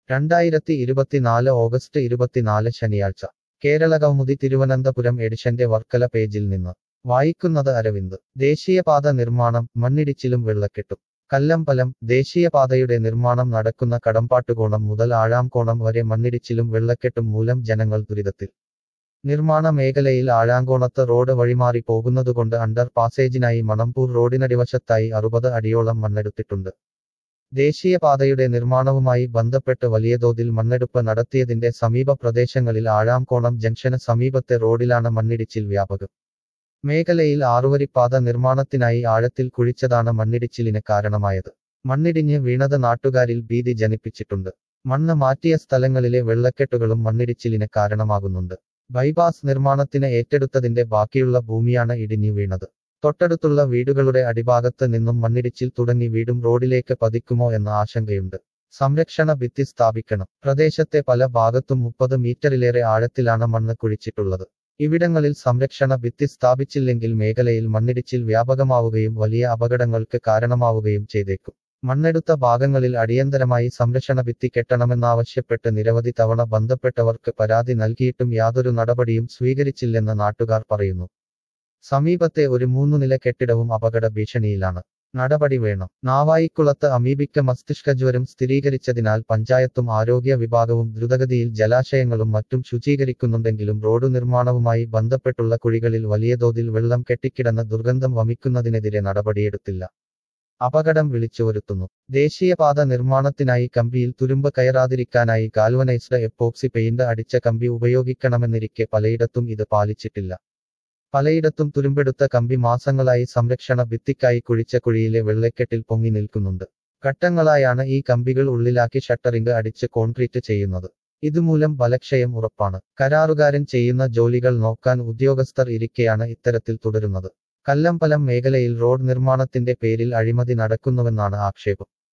രണ്ടായിരത്തി ഇരുപത്തിനാല് ഓഗസ്റ്റ് ഇരുപത്തിനാല് ശനിയാഴ്ച കേരള കൗമുദി തിരുവനന്തപുരം എഡിഷന്റെ വർക്കല പേജിൽ നിന്ന് വായിക്കുന്നത് അരവിന്ദ് ദേശീയപാത നിർമ്മാണം മണ്ണിടിച്ചിലും വെള്ളക്കെട്ടും കല്ലമ്പലം ദേശീയപാതയുടെ നിർമ്മാണം നടക്കുന്ന കടമ്പാട്ടുകോണം മുതൽ ആഴാംകോണം വരെ മണ്ണിടിച്ചിലും വെള്ളക്കെട്ടും മൂലം ജനങ്ങൾ ദുരിതത്തിൽ നിർമ്മാണ മേഖലയിൽ ആഴാങ്കോണത്ത് റോഡ് വഴിമാറി പോകുന്നതുകൊണ്ട് അണ്ടർ പാസേജിനായി മണമ്പൂർ റോഡിനടിവശത്തായി അറുപത് അടിയോളം മണ്ണെടുത്തിട്ടുണ്ട് ദേശീയപാതയുടെ നിർമ്മാണവുമായി ബന്ധപ്പെട്ട് വലിയ തോതിൽ മണ്ണെടുപ്പ് നടത്തിയതിന്റെ സമീപ പ്രദേശങ്ങളിൽ ആഴാംകോണം ജംഗ്ഷന് സമീപത്തെ റോഡിലാണ് മണ്ണിടിച്ചിൽ വ്യാപകം മേഖലയിൽ ആറുവരിപ്പാത നിർമ്മാണത്തിനായി ആഴത്തിൽ കുഴിച്ചതാണ് മണ്ണിടിച്ചിലിന് കാരണമായത് മണ്ണിടിഞ്ഞ് വീണത് നാട്ടുകാരിൽ ഭീതി ജനിപ്പിച്ചിട്ടുണ്ട് മണ്ണ് മാറ്റിയ സ്ഥലങ്ങളിലെ വെള്ളക്കെട്ടുകളും മണ്ണിടിച്ചിലിന് കാരണമാകുന്നുണ്ട് ബൈപാസ് നിർമ്മാണത്തിന് ഏറ്റെടുത്തതിന്റെ ബാക്കിയുള്ള ഭൂമിയാണ് ഇടിഞ്ഞു വീണത് തൊട്ടടുത്തുള്ള വീടുകളുടെ അടിഭാഗത്ത് നിന്നും മണ്ണിടിച്ചിൽ തുടങ്ങി വീടും റോഡിലേക്ക് പതിക്കുമോ എന്ന ആശങ്കയുണ്ട് സംരക്ഷണ ഭിത്തി സ്ഥാപിക്കണം പ്രദേശത്തെ പല ഭാഗത്തും മുപ്പത് മീറ്ററിലേറെ ആഴത്തിലാണ് മണ്ണ് കുഴിച്ചിട്ടുള്ളത് ഇവിടങ്ങളിൽ സംരക്ഷണ ഭിത്തി സ്ഥാപിച്ചില്ലെങ്കിൽ മേഖലയിൽ മണ്ണിടിച്ചിൽ വ്യാപകമാവുകയും വലിയ അപകടങ്ങൾക്ക് കാരണമാവുകയും ചെയ്തേക്കും മണ്ണെടുത്ത ഭാഗങ്ങളിൽ അടിയന്തരമായി സംരക്ഷണ ഭിത്തി കെട്ടണമെന്നാവശ്യപ്പെട്ട് നിരവധി തവണ ബന്ധപ്പെട്ടവർക്ക് പരാതി നൽകിയിട്ടും യാതൊരു നടപടിയും സ്വീകരിച്ചില്ലെന്ന് നാട്ടുകാർ പറയുന്നു സമീപത്തെ ഒരു മൂന്നുനില കെട്ടിടവും അപകട ഭീഷണിയിലാണ് നടപടി വേണം നാവായിക്കുളത്ത് അമീബിക്ക മസ്തിഷ്കജ്വരം സ്ഥിരീകരിച്ചതിനാൽ പഞ്ചായത്തും ആരോഗ്യ വിഭാഗവും ദ്രുതഗതിയിൽ ജലാശയങ്ങളും മറ്റും ശുചീകരിക്കുന്നുണ്ടെങ്കിലും റോഡ് നിർമ്മാണവുമായി ബന്ധപ്പെട്ടുള്ള കുഴികളിൽ വലിയ തോതിൽ വെള്ളം കെട്ടിക്കിടന്ന് ദുർഗന്ധം വമിക്കുന്നതിനെതിരെ നടപടിയെടുത്തില്ല അപകടം വിളിച്ചുവരുത്തുന്നു ദേശീയപാത നിർമ്മാണത്തിനായി കമ്പിയിൽ തുരുമ്പ് കയറാതിരിക്കാനായി ഗാൽവനൈസ്ഡ് എപ്പോക്സി പെയിന്റ് അടിച്ച കമ്പി ഉപയോഗിക്കണമെന്നിരിക്കെ പലയിടത്തും ഇത് പാലിച്ചിട്ടില്ല പലയിടത്തും തുരുമ്പെടുത്ത കമ്പി മാസങ്ങളായി സംരക്ഷണ ഭിത്തിക്കായി കുഴിച്ച കുഴിയിലെ വെള്ളക്കെട്ടിൽ പൊങ്ങി നിൽക്കുന്നുണ്ട് ഘട്ടങ്ങളായാണ് ഈ കമ്പികൾ ഉള്ളിലാക്കി ഷട്ടറിംഗ് അടിച്ച് കോൺക്രീറ്റ് ചെയ്യുന്നത് ഇതുമൂലം ബലക്ഷയം ഉറപ്പാണ് കരാറുകാരൻ ചെയ്യുന്ന ജോലികൾ നോക്കാൻ ഉദ്യോഗസ്ഥർ ഇരിക്കെയാണ് ഇത്തരത്തിൽ തുടരുന്നത് കല്ലമ്പലം മേഖലയിൽ റോഡ് നിർമ്മാണത്തിന്റെ പേരിൽ അഴിമതി നടക്കുന്നുവെന്നാണ് ആക്ഷേപം